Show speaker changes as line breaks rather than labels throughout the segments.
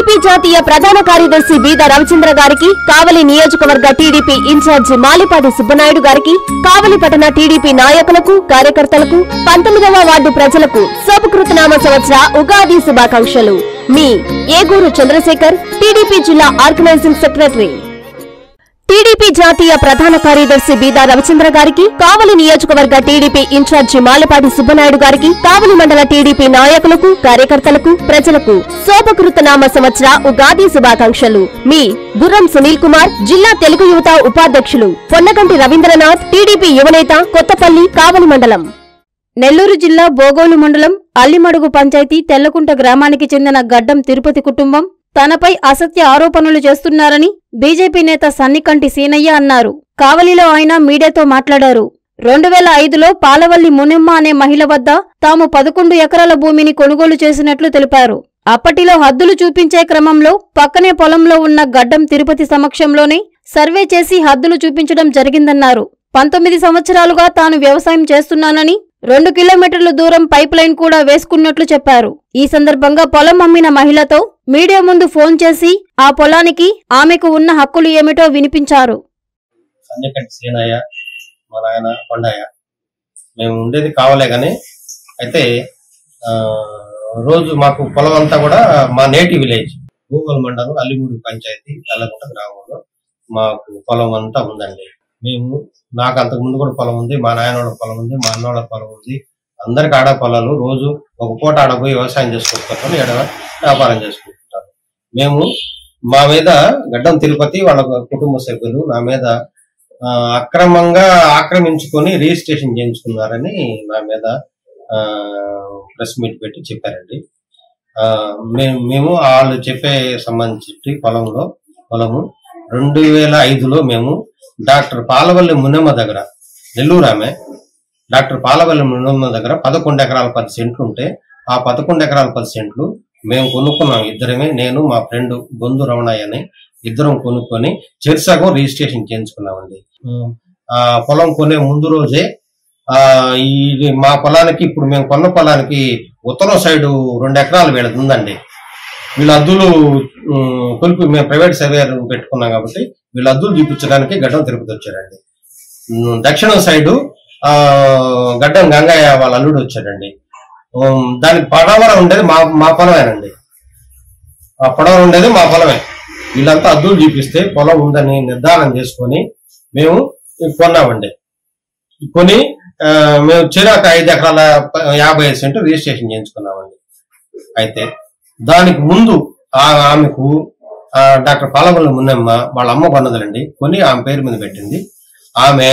TDP జాతీయ ప్రధాన కార్యదర్శి బీద రవిచంద్ర గారికి కావలి నియోజకవర్గ టీడీపీ ఇన్ఛార్జి మాలిపాటి సుబ్బనాయుడు గారికి కావలి పట్టణ టీడీపీ నాయకులకు కార్యకర్తలకు పంతొమ్మిదవ వార్డు ప్రజలకు శోభకృతనామ సంవత్సర ఉగాది శుభాకాంక్షలు మీ ఏగూరు చంద్రశేఖర్ టీడీపీ జిల్లా ఆర్గనైజింగ్ సెక్రటరీ టీడీపీ జాతీయ ప్రధాన కార్యదర్శి బీదా రవిచంద్ర గారికి కావలి నియోజకవర్గ టీడీపీ ఇన్ఛార్జి మాలపాటి సుబ్బనాయుడు గారికి కావలి మండల టీడీపీ నాయకులకు కార్యకర్తలకు ప్రజలకు శోభకృతనామ సంవత్సర ఉగాది శుభాకాంక్షలు మీ గుర్రం సునీల్ కుమార్ జిల్లా తెలుగు యువత ఉపాధ్యక్షులు పొన్నగంటి రవీంద్రనాథ్ టీడీపీ యువనేత కొత్తపల్లి కావలి మండలం
నెల్లూరు జిల్లా బోగోలు మండలం అల్లిమడుగు పంచాయతీ తెల్లకుంట గ్రామానికి చెందిన గడ్డం తిరుపతి కుటుంబం తనపై అసత్య ఆరోపణలు చేస్తున్నారని బీజేపీ నేత సన్నికంటి సీనయ్య అన్నారు కావలిలో ఆయన మీడియాతో మాట్లాడారు రెండు వేల ఐదులో పాలవల్లి మునిమ్మ అనే మహిళ వద్ద తాము పదకొండు ఎకరాల భూమిని కొనుగోలు చేసినట్లు తెలిపారు అప్పటిలో హద్దులు చూపించే క్రమంలో పక్కనే పొలంలో ఉన్న గడ్డం తిరుపతి సమక్షంలోనే సర్వే చేసి హద్దులు చూపించడం జరిగిందన్నారు పంతొమ్మిది సంవత్సరాలుగా తాను వ్యవసాయం చేస్తున్నానని రెండు కిలోమీటర్ల దూరం పైప్ లైన్ కూడా వేసుకున్నట్లు చెప్పారు ఈ సందర్భంగా పొలం అమ్మిన మహిళతో మీడియా ముందు ఫోన్ చేసి ఆ పొలానికి ఆమెకు ఉన్న హక్కులు ఏమిటో వినిపించారు
సంజకంటి సీనయ్య మా నాయన కొండయ్య మేము ఉండేది కావలే కానీ అయితే ఆ, రోజు మాకు పొలం అంతా కూడా మా నేటి విలేజ్ గూగల్ మండలం అల్లిమూడి పంచాయతీ తెల్లగుంట గ్రామంలో మాకు పొలం అంతా ఉందండి మేము నాకు అంతకు ముందు కూడా పొలం ఉంది మా నాయనోళ్ళ పొలం ఉంది మా అన్నోళ్ళ పొలం ఉంది అందరికి ఆడ పొలాలు రోజు ఒక పూట ఆడపోయి వ్యవసాయం చేసుకుంటారు ఎడ వ్యాపారం చేసుకుంటారు మేము మా మీద గడ్డం తిరుపతి వాళ్ళ కుటుంబ సభ్యులు నా మీద ఆ, అక్రమంగా ఆక్రమించుకొని రిజిస్ట్రేషన్ చేయించుకున్నారని నా మీద ప్రెస్ మీట్ పెట్టి చెప్పారండి ఆ, మేము మేము వాళ్ళు చెప్పే సంబంధించి పొలంలో పొలము రెండు వేల ఐదులో మేము డాక్టర్ పాలవల్లి మునమ్మ దగ్గర నెల్లూరు ఆమె డాక్టర్ పాలవల్లి మునమ్మ దగ్గర పదకొండు ఎకరాల పది సెంట్లు ఉంటే ఆ పదకొండు ఎకరాల పది సెంట్లు మేము కొనుక్కున్నాం ఇద్దరమే నేను మా ఫ్రెండ్ బొందు రమణయ్య అని ఇద్దరం కొనుక్కొని చెర్సగం రిజిస్ట్రేషన్ చేయించుకున్నామండి ఉమ్, ఆ పొలం కొనే ముందు రోజే ఆ ఈ మా పొలానికి ఇప్పుడు మేము కొన్న పొలానికి ఉత్తరం సైడ్ రెండు ఎకరాలు వీళ్ళది ఉందండి వీళ్ళ అద్దులు ఉమ్, కొలిపి మేము ప్రైవేట్ సర్వేయర్ పెట్టుకున్నాం కాబట్టి వీళ్ళ అద్దులు చూపించడానికి గడ్డం తిరుపతి వచ్చారండి ఉమ్, దక్షిణం సైడు ఆ గడ్డం గంగయ్య వాళ్ళ అల్లుడు వచ్చాడండి ఉమ్, దానికి పడవర ఉండేది మా మా పొలమేనండి ఆ పడవర ఉండేది మా పొలమే వీళ్ళంతా అద్దులు చూపిస్తే పొలం ఉందని నిర్ధారణ చేసుకొని మేము కొన్నామండి కొని ఆ, మేము చిరాకు ఐదు ఎకరాల ప- యాభై ఐదు సెంటు రిజిస్ట్రేషన్ చేయించుకున్నామండి అయితే దానికి ముందు ఆ- ఆమెకు ఆ, డాక్టర్ పాలవల్లి మున్నమ్మ వాళ్ళ అమ్మ కొన్నదండి కొని ఆమె పేరు మీద పెట్టింది ఆమె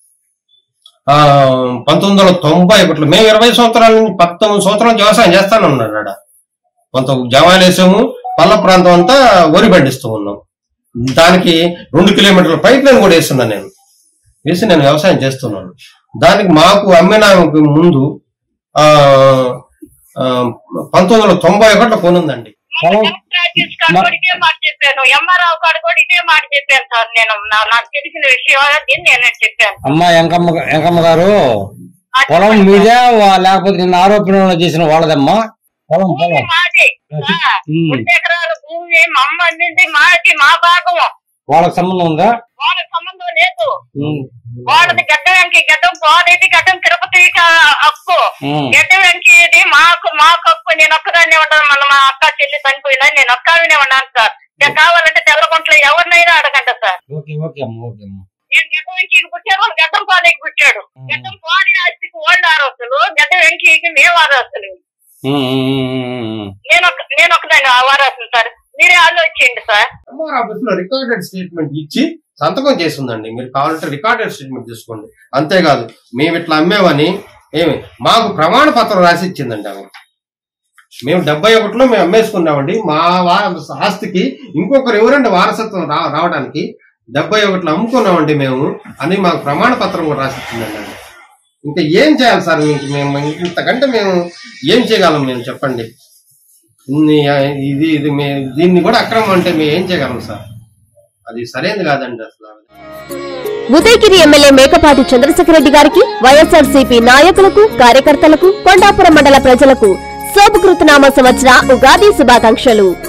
ఆ పంతొమ్మిది వందల తొంభై ఒకటిలో మేము ఇరవై సంవత్సరాల నుంచి పంతొమ్మిది సంవత్సరాల నుంచి వ్యవసాయం చేస్తానే ఉన్నాడు ఆడ కొంత జవాలు వేసాము పల్ల ప్రాంతం అంతా వరి పండిస్తూ ఉన్నాం దానికి రెండు కిలోమీటర్ల పైప్ లైన్ కూడా వేస్తున్నాను నేను వేసి నేను వ్యవసాయం చేస్తున్నాను దానికి మాకు అమ్మిన ముందు ఆ ఆ, పంతొమ్మిది వందల తొంభై ఒకటిలో కొనుందండి
మొన్న కలెక్టర్ ఆఫీస్ కాడ కూడా ఇదే మాట చెప్పాను ఎంఆర్ఓ కాడ కూడా ఇదే మాట చెప్పాను సార్ నేను నా- నాకు తెలిసిన విషయం దీన్ని నేను చెప్పాను
అమ్మా వెంకమ్మ వెంకమ్మ గారు
ఆ
పొలం
చెప్పండి
మీదే వా- లేకపోతే నిన్న ఆరోపణ చేసిన వాళ్ళదమ్మా పొలం
భూమి
పొలం
మాది ఆ,
ఉమ్.
రెండు ఎకరాల భూమి మా అమ్మ అందింది మాది మా భాగం
వాళ్ళకి సంబంధం ఉందా
వాళ్ళకి సంబంధం లేదు
ఉమ్.
వాళ్ళది గడ్డ వెంకి గడ్డం పోలేదు గడ్డం తిరుపతి హక్కు
ఉమ్.
గడ్డ వెంకి ఇది మాకు మాకు హక్కు నేను ఒక్కదాన్నే ఉన్నాను మళ్ళీ మా అక్క చెల్లి చనిపోయినా నేను ఒక్కవినే ఉన్నాను సార్ నేను కావాలంటే తెల్లగుంటలో ఎవరినైనా అడగండి సార్
ఓకే ఓకే అమ్మా ఓకే అమ్మా
నేను గడ్డ వెంకికి పుట్టాను వాళ్ళు గడ్డం పాలకి పుట్టాడు గడ్డం పాడి ఆస్తికి వాళ్ళు ఆరోస్తులు గడ్డ వెంకికి మేము ఆరోస్తులు
ఉమ్, ఉమ్, ఉమ్, ఉమ్, ఉమ్.
నేను ఒక నేను ఒకదాన్ని ఆవారాస్తులు సార్ మీరే ఆలోచించండి సార్
ఎంఆర్ ఆఫీస్ లో రికార్డెడ్ స్టేట్మెంట్ ఇచ్చి సంతకం చేస్తుందండి మీరు కావాలంటే రికార్డెడ్ స్టేట్మెంట్ తీసుకోండి అంతేకాదు మేము ఇట్లా అమ్మేవని ఏమి మాకు ప్రమాణ పత్రం రాసి ఇచ్చిందండి ఆమె మేము డెబ్బై ఒకటిలో మేము అమ్మేసుకున్నామండి మా వార ఆస్తికి ఇంకొకరు ఎవరండి వారసత్వం రా రావడానికి డెబ్బై ఒకటిలో అమ్ముకున్నామండి మేము అని మాకు ప్రమాణ పత్రం కూడా రాసి ఇచ్చిందండి ఆమె. ఇంకా ఏం చేయాలి సార్ మీకు మేము ఇంతకంటే మేము ఏం చేయగలం మేము చెప్పండి ఇన్ని ఇది ఇది మే దీన్ని కూడా అక్రమం అంటే మేము ఏం చేయగలం సార్ అది సరైనది కాదండి అసలు
ఉదయగిరి ఎమ్మెల్యే మేకపాటి చంద్రశేఖరరెడ్డి గారికి వైఎస్ఆర్సీపీ నాయకులకు కార్యకర్తలకు కొండాపురం మండల ప్రజలకు శోభకృతనామ సంవత్సర ఉగాది శుభాకాంక్షలు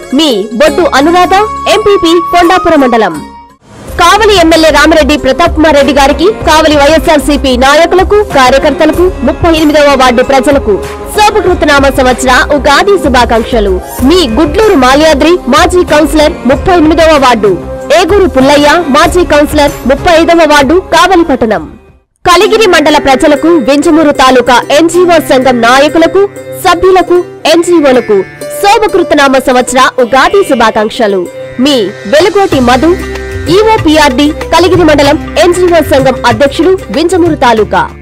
మీ బొడ్డు అనురాధ ఎంపీపీ కొండాపురం మండలం కావలి ఎమ్మెల్యే రామిరెడ్డి ప్రతాప్ కుమార్ రెడ్డి గారికి కావలి వైఎస్ఆర్సీపీ నాయకులకు కార్యకర్తలకు ముప్పై ఎనిమిదవ వార్డు ప్రజలకు శోభకృతనామ సంవత్సర ఉగాది శుభాకాంక్షలు మీ గుడ్లూరు మాల్యాద్రి మాజీ కౌన్సిలర్ ముప్పై ఎనిమిదవ వార్డు ఏగూరు పుల్లయ్య మాజీ కౌన్సిలర్ ముప్పై ఐదవ వార్డు కావలి పట్టణం కలిగిరి మండల ప్రజలకు వింజమూరు తాలూకా ఎన్జీఓ సంఘం నాయకులకు సభ్యులకు ఎన్జీఓలకు శోభకృతనామ సంవత్సర ఉగాది శుభాకాంక్షలు మీ వెలుగోటి మధు ఈఓపీఆర్డి కలిగిరి మండలం ఎన్జీఓ సంఘం అధ్యక్షులు వింజమూరు తాలూకా